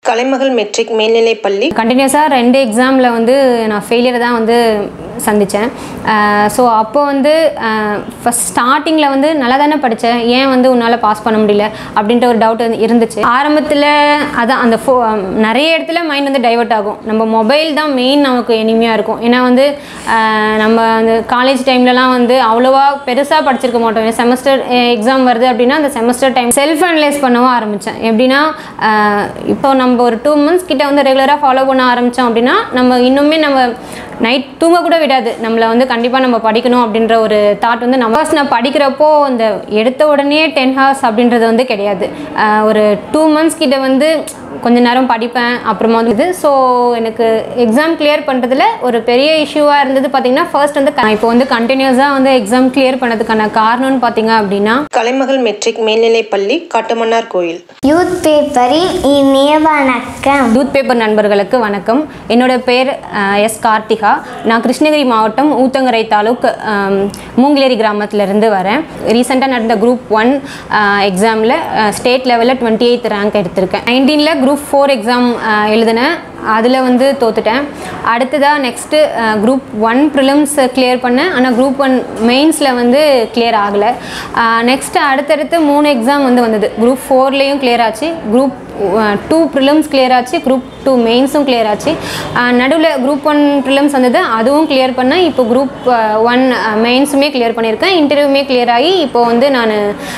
கலைமகள் matric மேல்நிலைப் பள்ளி கண்டினியூஸாக ரெண்டு எக்ஸாமில் வந்து நான் ஃபெயிலியர் தான் வந்து சந்தித்தேன் ஸோ அப்போ வந்து ஃபஸ்ட் ஸ்டார்டிங்கில் வந்து நல்லா தானே படித்தேன் ஏன் வந்து உன்னால் பாஸ் பண்ண முடியல அப்படின்ற ஒரு டவுட் வந்து இருந்துச்சு ஆரம்பத்தில் அதான் அந்த ஃபோ நிறைய இடத்துல மைண்ட் வந்து டைவர்ட் ஆகும் நம்ம மொபைல் தான் மெயின் நமக்கு எளிமையாக இருக்கும் ஏன்னா வந்து ஆஹ் நம்ம அந்த காலேஜ் டைம்லலாம் வந்து அவ்வளோவா பெருசாக படிச்சிருக்க மாட்டோம் செமஸ்டர் எக்ஸாம் வருது அப்படின்னா அந்த செமஸ்டர் டைம் செல்ஃப் அனலைஸ் பண்ணவும் ஆரம்பித்தேன் எப்படின்னா ஆஹ் இப்போ நம்ம ஒரு டூ மந்த்ஸ் கிட்ட வந்து ரெகுலராக ஃபாலோ பண்ண ஆரம்பித்தோம் அப்படின்னா நம்ம இன்னுமே நம்ம நைட் தூங்க கூட விடாது நம்மளை வந்து கண்டிப்பாக நம்ம படிக்கணும் அப்படின்ற ஒரு தாட் வந்து நம்ம first நான் படிக்கிறப்போ இந்த எடுத்த உடனே டென் ஹார்ஸ் அப்படின்றது வந்து கிடையாது ஆஹ் ஒரு டூ மந்த்ஸ் கிட்ட வந்து கொஞ்ச நேரம் படிப்பேன் அப்புறமா வந்து இது ஸோ எனக்கு எக்ஸாம் கிளியர் பண்ணுறதுல ஒரு பெரிய இஷ்யூவாக இருந்தது பார்த்தீங்கன்னா ஃபர்ஸ்ட் வந்து க- இப்போ வந்து கண்டினியூஸாக வந்து எக்ஸாம் கிளியர் பண்ணதுக்கான காரணம்னு பார்த்தீங்க அப்படின்னா கலைமகள் மெட்ரிக் மேல்நிலைப் பள்ளி காட்டுமன்னார் கோயில் யூத் பேப்பரின் இனிய வணக்கம் யூத் பேப்பர் நண்பர்களுக்கு வணக்கம் என்னோட பேர் அஹ், எஸ் கார்த்திகா நான் கிருஷ்ணகிரி மாவட்டம் ஊத்தங்கரை தாலுக் அம், மூங்கிலேரி கிராமத்திலிருந்து வரேன் ரீசெண்டாக நடந்த குரூப் ஒன் எக்ஸாமில் ஸ்டேட் லெவலில் டுவெண்ட்டி எயித் ரேங்க் எடுத்திருக்கேன் நைன்டீனில் குரூப் ஃபோர் எக்ஸாம் எழுதினேன் அதில் வந்து தோத்துட்டேன் அடுத்ததாக next group one prelims clear பண்ணேன் ஆனால் குரூப் ஒன் மெயின்ஸில் வந்து கிளியர் ஆகலை நெக்ஸ்ட்டு அடுத்தடுத்து மூணு எக்ஸாம் வந்து வந்தது குரூப் ஃபோர்லேயும் கிளியர் ஆச்சு குரூப் டூ ப்ரிலிம்ஸ் கிளியர் ஆச்சு குரூப் டூ மெயின்ஸும் கிளியர் ஆச்சு நடுவில் குரூப் ஒன் ப்ரிலிம்ஸ் வந்தது அதுவும் கிளியர் பண்ணேன் இப்போ குரூப் ஒன் மெயின்ஸுமே கிளியர் பண்ணியிருக்கேன் இன்டர்வியூமே கிளியர் ஆகி இப்போ வந்து நான்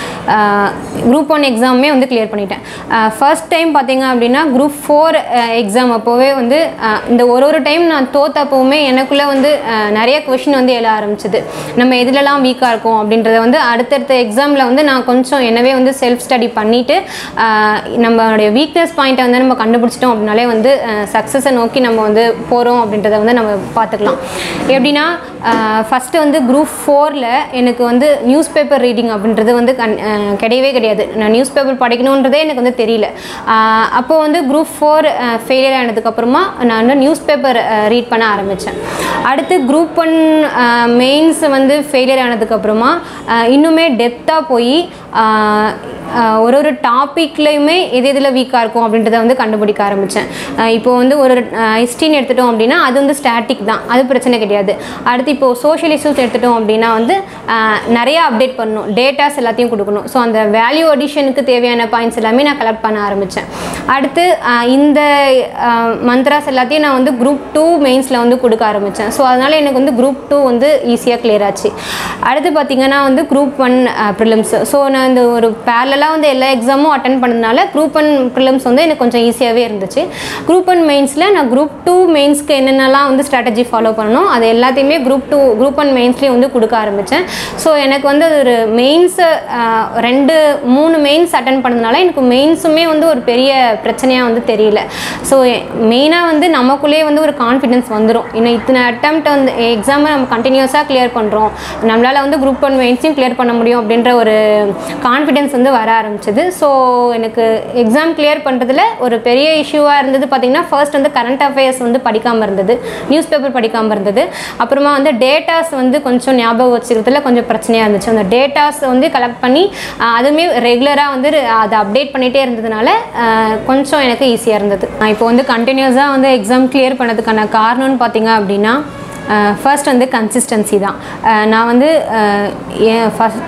குரூப் ஒன் எக்ஸாமுமே வந்து கிளியர் பண்ணிட்டேன் ஃபர்ஸ்ட் டைம் பார்த்தீங்க அப்படின்னா குரூப் ஃபோர் எக்ஸாம் அப்போவே வந்து அஹ், இந்த ஒரு ஒரு டைம் நான் தோத்தப்போவுமே எனக்குள்ளே வந்து அஹ், நிறைய கொஷின் வந்து எழ ஆரம்பிச்சது நம்ம எதுலலாம் வீக்காக இருக்கோம் அப்படின்றத வந்து அடுத்தடுத்த எக்ஸாமில் வந்து நான் கொஞ்சம் என்னவே வந்து செல்ஃப் ஸ்டடி பண்ணிவிட்டு நம்மளுடைய வீக்னஸ் பாயிண்ட்டை வந்து நம்ம கண்டுபிடிச்சிட்டோம் அப்படின்னாலே வந்து சக்ஸஸை நோக்கி நம்ம வந்து போகிறோம் அப்படின்றத வந்து நம்ம பார்த்துக்கலாம் எப்படின்னா ஃபஸ்ட்டு வந்து குரூப் ஃபோரில் எனக்கு வந்து நியூஸ் பேப்பர் ரீடிங் அப்படின்றது வந்து கண் அஹ், கிடையவே கிடையாது நான் நியூஸ் பேப்பர் படிக்கணுன்றதே எனக்கு வந்து தெரியல ஆஹ் அப்போ வந்து குரூப் ஃபோர் ஃபெயிலியர் ஆனதுக்கப்புறமா நான் வந்து நியூஸ் பேப்பர் ரீட் பண்ண ஆரம்பித்தேன் அடுத்து குரூப் ஒன் மெயின்ஸ் வந்து ஃபெயிலியர் ஆனதுக்கப்புறமா ஆஹ் இன்னுமே டெப்த்தாக போய் ஆஹ் ஆஹ் ஒரு ஒரு டாப்பிக்லையுமே எது எதில் வீக்காக இருக்கும் அப்படின்றத வந்து கண்டுபிடிக்க ஆரம்பித்தேன் இப்போ வந்து ஒரு ஹிஸ்ட்ரின்னு எடுத்துட்டோம் அப்படின்னா அது வந்து ஸ்டாட்டிக் தான் அது பிரச்சனை கிடையாது அடுத்து இப்போது சோஷியல் இஷ்யூஸ் எடுத்துட்டோம் அப்படின்னா வந்து ஆஹ் நிறைய அப்டேட் பண்ணணும் டேட்டாஸ் எல்லாத்தையும் கொடுக்கணும் ஸோ அந்த வேல்யூ அடிஷனுக்கு தேவையான பாயிண்ட்ஸ் எல்லாமே நான் கலெக்ட் பண்ண ஆரம்பித்தேன் அடுத்து ஆஹ் இந்த மந்த்ராஸ் எல்லாத்தையும் நான் வந்து குரூப் டூ மெயின்ஸில் வந்து கொடுக்க ஆரம்பித்தேன் ஸோ அதனால் எனக்கு வந்து குரூப் டூ வந்து ஈஸியாக கிளியர் ஆச்சு அடுத்து பார்த்திங்கன்னா வந்து குரூப் ஒன் ப்ரிலிம்ஸ் ஸோ நான் இந்த ஒரு பேரலாக வந்து எல்லா எக்ஸாமும் அட்டன் பண்ணதுனால குரூப் ஒன் ப்ரிலிம்ஸ் வந்து எனக்கு கொஞ்சம் ஈஸியாகவே இருந்துச்சு குரூப் ஒன் மெயின்ஸில் நான் குரூப் டூ மெயின்ஸ்க்கு என்னென்னலாம் வந்து ஸ்ட்ராட்டஜி ஃபாலோ பண்ணணும் அது எல்லாத்தையுமே குரூப் டூ குரூப் ஒன் மெயின்ஸ்லேயும் வந்து கொடுக்க ஆரம்பித்தேன் ஸோ எனக்கு வந்து ஒரு மெயின்ஸு ரெண்டு மூணு மெயின்ஸ் அட்டன் பண்ணதுனால எனக்கு மெயின்ஸுமே வந்து ஒரு பெரிய பிரச்சனையாக வந்து தெரியல ஸோ மெயினாக வந்து நமக்குள்ளேயே வந்து ஒரு கான்ஃபிடென்ஸ் வந்துடும் இன்னும் இத்தனை அட்டம்ப்ட் வந்து எக்ஸாமை நம்ம கண்டினியூஸாக கிளியர் பண்ணுறோம் நம்மளால் வந்து குரூப் ஒன் மெயின்ஸையும் கிளியர் பண்ண முடியும் அப்படின்ற ஒரு கான்ஃபிடென்ஸ் வந்து வர ஆரம்பிச்சது ஸோ எனக்கு எக்ஸாம் கிளியர் பண்ணுறதுல ஒரு பெரிய இஷ்யூவாக இருந்தது பார்த்திங்கன்னா ஃபர்ஸ்ட் வந்து கரண்ட் அஃபேர்ஸ் வந்து படிக்காமல் இருந்தது நியூஸ் பேப்பர் படிக்காமல் இருந்தது அப்புறமா வந்து டேட்டாஸ் வந்து கொஞ்சம் ஞாபகம் வச்சுக்கிறதுல கொஞ்சம் பிரச்சனையாக இருந்துச்சு அந்த டேட்டாஸ் வந்து கலெக்ட் பண்ணி ஆஹ், அதுவுமே ரெகுலராக வந்து அதை அப்டேட் பண்ணிகிட்டே இருந்ததுனால ஆஹ், கொஞ்சம் எனக்கு ஈஸியாக இருந்தது நான் இப்போ வந்து கண்டினியூஸாக வந்து எக்ஸாம் கிளியர் பண்ணதுக்கான காரணம்னு பார்த்தீங்க அப்படின்னா ஃபர்ஸ்ட் வந்து கன்சிஸ்டன்சி தான் ஆஹ், நான் வந்து ஆஹ், ஏன் ஃபஸ்ட்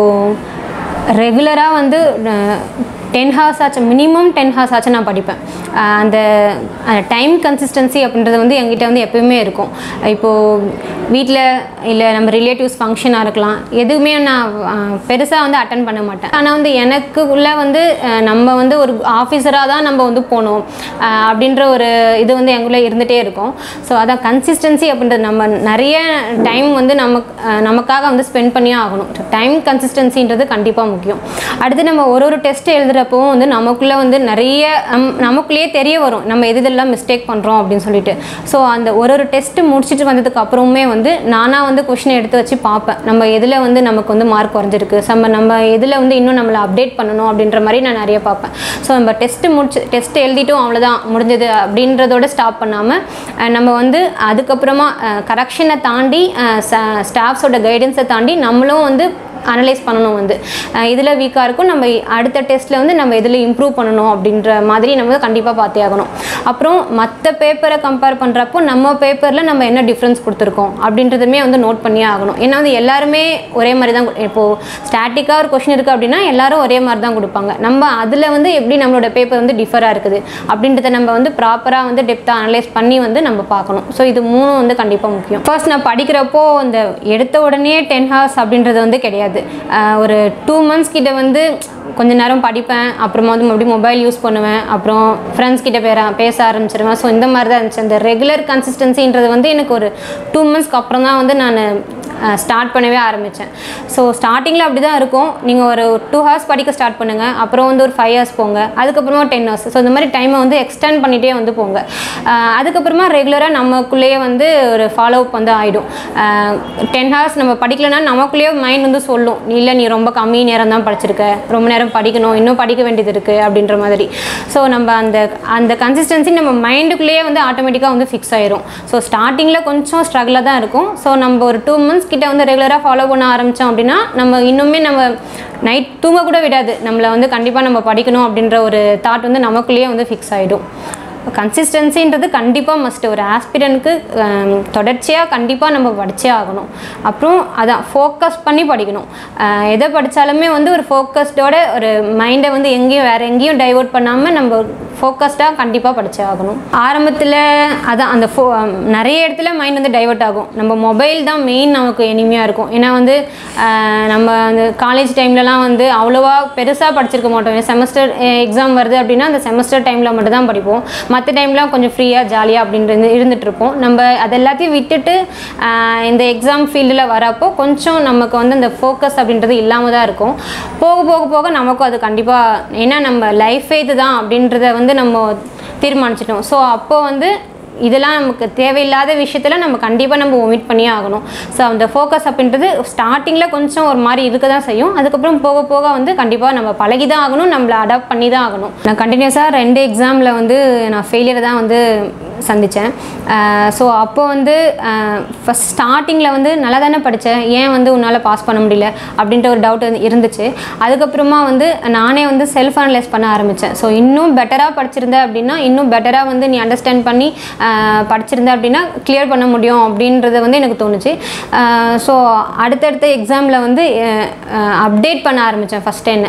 இப்போது ரெகுலராக வந்து டென் ஹார்ஸ் ஆச்சு மினிமம் டென் ஹார்ஸ் ஆச்சு நான் படிப்பேன் ஆஹ் அந்த டைம் கன்சிஸ்டன்சி அப்படின்றது வந்து என்கிட்ட வந்து எப்பயுமே இருக்கும் இப்போது வீட்டில் இல்லை நம்ம ரிலேட்டிவ்ஸ் ஃபங்க்ஷனாக இருக்கலாம் எதுவுமே நான் பெருசாக வந்து அட்டன் பண்ண மாட்டேன் ஆனால் வந்து எனக்கு உள்ள வந்து ஆஹ் நம்ம வந்து ஒரு ஆஃபீஸராக தான் நம்ம வந்து போகணும் ஆஹ் அப்படின்ற ஒரு இது வந்து எங்குள்ளே இருந்துகிட்டே இருக்கும் ஸோ அதான் கன்சிஸ்டன்சி அப்படின்றது நம்ம நிறைய டைம் வந்து நமக்கு ஆஹ் நமக்காக வந்து ஸ்பெண்ட் பண்ணியே ஆகணும் டைம் கன்சிஸ்டன்சின்றது கண்டிப்பாக முக்கியம் அடுத்து நம்ம ஒரு ஒரு டெஸ்ட் எழுதுகிறப்பவும் வந்து நமக்குள்ளே வந்து நிறைய நம் நமக்குள்ளேயே தெரிய வரும் நம்ம எது இதெல்லாம் மிஸ்டேக் பண்ணுறோம் அப்படின்னு சொல்லிட்டு ஸோ அந்த ஒரு ஒரு டெஸ்ட்டு முடிச்சுட்டு வந்ததுக்கு அப்புறமே வந்து நானாக வந்து கொஷினை எடுத்து வச்சு பார்ப்பேன் நம்ம எதில் வந்து நமக்கு வந்து மார்க் குறைஞ்சிருக்கு நம்ம நம்ம எதில் வந்து இன்னும் நம்மளை அப்டேட் பண்ணணும் அப்படின்ற மாதிரி நான் நிறைய பார்ப்பேன் ஸோ நம்ம டெஸ்ட்டு முடிச்சு டெஸ்ட் எழுதிட்டோம் அவ்வளோதான் முடிஞ்சது அப்படின்றதோட ஸ்டாப் பண்ணாமல் நம்ம வந்து அதுக்கப்புறமா கரெக்ஷனை தாண்டி ஸ்டாஃப்ஸோட கைடன்ஸை தாண்டி நம்மளும் வந்து அனலைஸ் பண்ணணும் வந்து இதில் வீக்காக இருக்கும் நம்ம அடுத்த டெஸ்ட்டில் வந்து நம்ம இதில் இம்ப்ரூவ் பண்ணணும் அப்படின்ற மாதிரி நம்ம கண்டிப்பாக பார்த்தே ஆகணும் அப்புறம் மற்ற பேப்பரை கம்பேர் பண்ணுறப்போ நம்ம பேப்பரில் நம்ம என்ன டிஃப்ரென்ஸ் கொடுத்துருக்கோம் அப்படின்றதுமே வந்து நோட் பண்ணியே ஆகணும் ஏன்னா வந்து எல்லாருமே ஒரே மாதிரி தான் கு- இப்போது ஸ்டாட்டிக்காக ஒரு கொஷின் இருக்குது அப்படின்னா எல்லாரும் ஒரே மாதிரி தான் கொடுப்பாங்க நம்ம அதில் வந்து எப்படி நம்மளோட பேப்பர் வந்து டிஃபராக இருக்குது அப்படின்றத நம்ம வந்து ப்ராப்பராக வந்து டெப்த்தாக அனலைஸ் பண்ணி வந்து நம்ம பார்க்கணும் ஸோ இது மூணும் வந்து கண்டிப்பாக முக்கியம் ஃபர்ஸ்ட் நான் படிக்கிறப்போ இந்த எடுத்த உடனே டென் ஹவர்ஸ் அப்படின்றது வந்து கிடையாது ஆஹ் ஒரு டூ மந்த்ஸ் கிட்ட வந்து கொஞ்ச நேரம் படிப்பேன் அப்புறமா வந்து மறுபடியும் மொபைல் யூஸ் பண்ணுவேன் அப்புறம் ஃப்ரெண்ட்ஸ் கிட்ட பேர பேச ஆரம்பிச்சிருவேன் ஸோ இந்த மாதிரி தான் இருந்துச்சு அந்த ரெகுலர் கன்சிஸ்டன்சின்றது வந்து எனக்கு ஒரு டூ மந்த்ஸ்க்கு அப்புறம் தான் வந்து நான் ஸ்டார்ட் பண்ணவே ஆரம்பித்தேன் ஸோ ஸ்டார்டிங்கில் அப்படி தான் இருக்கும் நீங்கள் ஒரு டூ ஹவர்ஸ் படிக்க ஸ்டார்ட் பண்ணுங்கள் அப்புறம் வந்து ஒரு ஃபைவ் ஹவர்ஸ் போங்க அதுக்கப்புறமா டென் ஹவர்ஸ் ஸோ இந்த மாதிரி டைமை வந்து எக்ஸ்டெண்ட் பண்ணிகிட்டே வந்து போங்க ஆஹ் அதுக்கப்புறமா ரெகுலராக நமக்குள்ளேயே வந்து ஒரு ஃபாலோ அப் வந்து ஆகிடும் டென் ஹவர்ஸ் நம்ம படிக்கலைன்னா நமக்குள்ளேயே மைண்ட் வந்து சொல்லும் இல்லை நீ ரொம்ப கம்மி நேரம் தான் படிச்சிருக்க ரொம்ப நேரம் படிக்கணும் இன்னும் படிக்க வேண்டியது இருக்குது அப்படின்ற மாதிரி ஸோ நம்ம அந்த அந்த கன்சிஸ்டன்சி நம்ம மைண்டுக்குள்ளேயே வந்து ஆட்டோமேட்டிக்காக வந்து ஃபிக்ஸ் ஆயிரும் ஸோ ஸ்டார்டிங்கில் கொஞ்சம் ஸ்ட்ரகிளாக தான் இருக்கும் ஸோ நம்ம ஒரு டூ மந்த்ஸ் கிட்ட வந்து ரெகுலராக ஃபாலோ பண்ண ஆரம்பித்தோம் அப்படின்னா நம்ம இன்னுமே நம்ம நைட் தூங்க கூட விடாது நம்மளை வந்து கண்டிப்பாக நம்ம படிக்கணும் அப்படின்ற ஒரு தாட் வந்து நமக்குள்ளேயே வந்து ஃபிக்ஸ் ஆகிடும் கன்சிஸ்டன்சின்றது கண்டிப்பாக மஸ்ட் ஒரு ஆஸ்பிரனுக்கு தொடர்ச்சியாக கண்டிப்பாக நம்ம படிச்சே ஆகணும் அப்புறம் அதான் ஃபோக்கஸ் பண்ணி படிக்கணும் அஹ் எதை படித்தாலுமே வந்து ஒரு ஃபோக்கஸ்டோட ஒரு மைண்டை வந்து எங்கேயும் வேறு எங்கேயும் டைவர்ட் பண்ணாமல் நம்ம ஃபோக்கஸ்டாக கண்டிப்பாக படிச்சே ஆகணும் ஆரம்பத்தில் அதான் அந்த ஃபோ நிறைய இடத்துல மைண்ட் வந்து டைவர்ட் ஆகும் நம்ம மொபைல் தான் மெயின் நமக்கு இனிமையாக இருக்கும் ஏன்னா வந்து அஹ் நம்ம அந்த காலேஜ் டைம்லலாம் வந்து அவ்வளோவா பெருசாக படிச்சிருக்க மாட்டோம் செமஸ்டர் எக்ஸாம் வருது அப்படின்னா அந்த செமஸ்டர் டைமில் மட்டும் தான் படிப்போம் மற்ற டைம்லாம் கொஞ்சம் ஃப்ரீயாக ஜாலியாக அப்படின்றது இருந்துட்டு இருப்போம் நம்ம அது எல்லாத்தையும் விட்டுட்டு ஆஹ் இந்த எக்ஸாம் ஃபீல்டில் வரப்போ கொஞ்சம் நமக்கு வந்து அந்த ஃபோக்கஸ் அப்படின்றது இல்லாமல் தான் இருக்கும் போக போக போக நமக்கும் அது கண்டிப்பாக ஏன்னா நம்ம லைஃபே இதுதான் அப்படின்றத வந்து நம்ம தீர்மானிச்சிட்டோம் ஸோ அப்போ வந்து இதெல்லாம் நமக்கு தேவையில்லாத விஷயத்தில் நம்ம கண்டிப்பாக நம்ம ஒமிட் பண்ணியே ஆகணும் ஸோ அந்த ஃபோக்கஸ் அப்படின்றது ஸ்டார்டிங்கில் கொஞ்சம் ஒரு மாதிரி இருக்க தான் செய்யும் அதுக்கப்புறம் போக போக வந்து கண்டிப்பாக நம்ம பழகி தான் ஆகணும் நம்மளை அடாப்ட் பண்ணி தான் ஆகணும் நான் கண்டினியூஸாக ரெண்டு எக்ஸாமில் வந்து நான் ஃபெயிலியர் தான் வந்து சந்தித்தேன் ஸோ அப்போ வந்து ஃபஸ்ட் ஸ்டார்டிங்கில் வந்து நல்லா தானே படித்தேன் ஏன் வந்து உன்னால் பாஸ் பண்ண முடியல அப்படின்ற ஒரு டவுட் வந்து இருந்துச்சு அதுக்கப்புறமா வந்து நானே வந்து செல்ஃப் அனலைஸ் பண்ண ஆரம்பித்தேன் ஸோ இன்னும் பெட்டராக படிச்சிருந்த அப்படின்னா இன்னும் பெட்டராக வந்து நீ அண்டர்ஸ்டாண்ட் பண்ணி ஆஹ் படிச்சிருந்த அப்படின்னா கிளியர் பண்ண முடியும் அப்படின்றது வந்து எனக்கு தோணுச்சு ஸோ அடுத்தடுத்த எக்ஸாமில் வந்து அப்டேட் பண்ண ஆரம்பித்தேன் ஃபஸ்ட் என்ன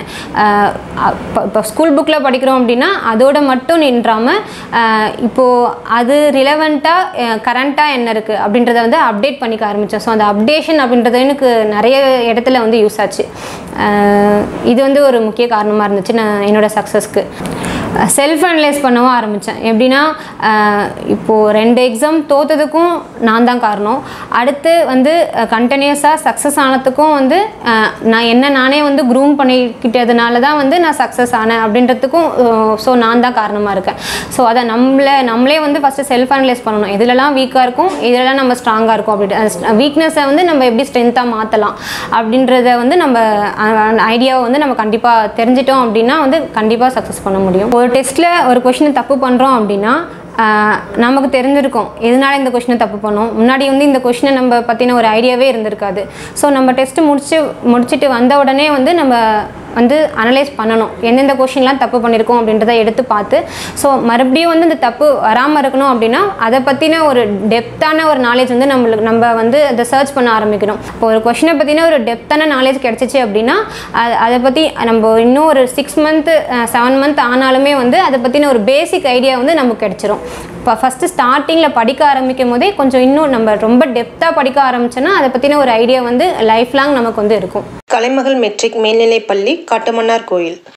இப்போ ஸ்கூல் புக்கில் படிக்கிறோம் அப்படின்னா அதோட மட்டும் நின்றாமல் இப்போது அது ரிலவெண்ட்டாக கரண்ட்டாக என்ன இருக்குது அப்படின்றத வந்து அப்டேட் பண்ணிக்க ஆரம்பித்தேன் ஸோ அந்த அப்டேஷன் அப்படின்றது எனக்கு நிறைய இடத்துல வந்து யூஸ் ஆச்சு அஹ் இது வந்து ஒரு முக்கிய காரணமாக இருந்துச்சு நான் என்னோட சக்ஸஸ்க்கு செல்ஃப் அனலைஸ் பண்ணவும் ஆரம்பித்தேன் எப்படின்னா அஹ் இப்போது ரெண்டு எக்ஸாம் தோத்ததுக்கும் நான் தான் காரணம் அடுத்து வந்து கண்டினியூஸாக சக்ஸஸ் ஆனதுக்கும் வந்து அஹ் நான் என்ன நானே வந்து க்ரூம் பண்ணிக்கிட்டதுனால தான் வந்து நான் சக்ஸஸ் ஆனேன் அப்படின்றதுக்கும் ஸோ நான் தான் காரணமாக இருக்கேன் ஸோ அதை நம்மளை நம்மளே வந்து ஃபஸ்ட்டு செல்ஃப் அனலைஸ் பண்ணணும் எதுலலாம் வீக்காக இருக்கும் எதுலலாம் நம்ம ஸ்ட்ராங்காக இருக்கும் அப்படி வீக்னஸை வந்து நம்ம எப்படி ஸ்ட்ரென்த்தாக மாற்றலாம் அப்படின்றத வந்து நம்ம ஐடியாவை வந்து நம்ம கண்டிப்பாக தெரிஞ்சிட்டோம் அப்படின்னா வந்து கண்டிப்பாக சக்ஸஸ் பண்ண முடியும் ஒரு டெஸ்ட்டில் ஒரு கொஷினை தப்பு பண்ணுறோம் அப்படின்னா ஆஹ் நமக்கு தெரிஞ்சிருக்கும் எதனால இந்த கொஷினை தப்பு பண்ணோம் முன்னாடி வந்து இந்த கொஷினை நம்ம பற்றின ஒரு ஐடியாவே இருந்திருக்காது ஸோ நம்ம டெஸ்ட்டு முடிச்சு முடிச்சுட்டு வந்த உடனே வந்து நம்ம வந்து அனலைஸ் பண்ணணும் எந்தெந்த கொஷின்லாம் தப்பு பண்ணியிருக்கோம் அப்படின்றத எடுத்து பார்த்து ஸோ மறுபடியும் வந்து இந்த தப்பு வராமல் இருக்கணும் அப்படின்னா அதை பற்றின ஒரு டெப்த்தான ஒரு நாலேஜ் வந்து நம்மளுக்கு நம்ம வந்து அதை சர்ச் பண்ண ஆரம்பிக்கணும் இப்போ ஒரு கொஷினை பற்றின ஒரு டெப்த்தான நாலேஜ் கிடச்சிச்சு அப்படின்னா அது அதை பற்றி நம்ம இன்னும் ஒரு சிக்ஸ் மந்த்து செவன் மந்த் ஆனாலுமே வந்து அதை பற்றின ஒரு பேசிக் ஐடியா வந்து நமக்கு கிடச்சிரும் இப்போ ஃபஸ்ட்டு ஸ்டார்டிங்கில் படிக்க ஆரம்பிக்கும் போதே கொஞ்சம் இன்னும் நம்ம ரொம்ப டெப்த்தாக படிக்க ஆரம்பிச்சோன்னா அதை பற்றின ஒரு ஐடியா வந்து லைஃப் லாங் நமக்கு வந்து இருக்கும் கலைமகள் மெட்ரிக் மேல்நிலைப் பள்ளி காட்டுமன்னார் கோயில்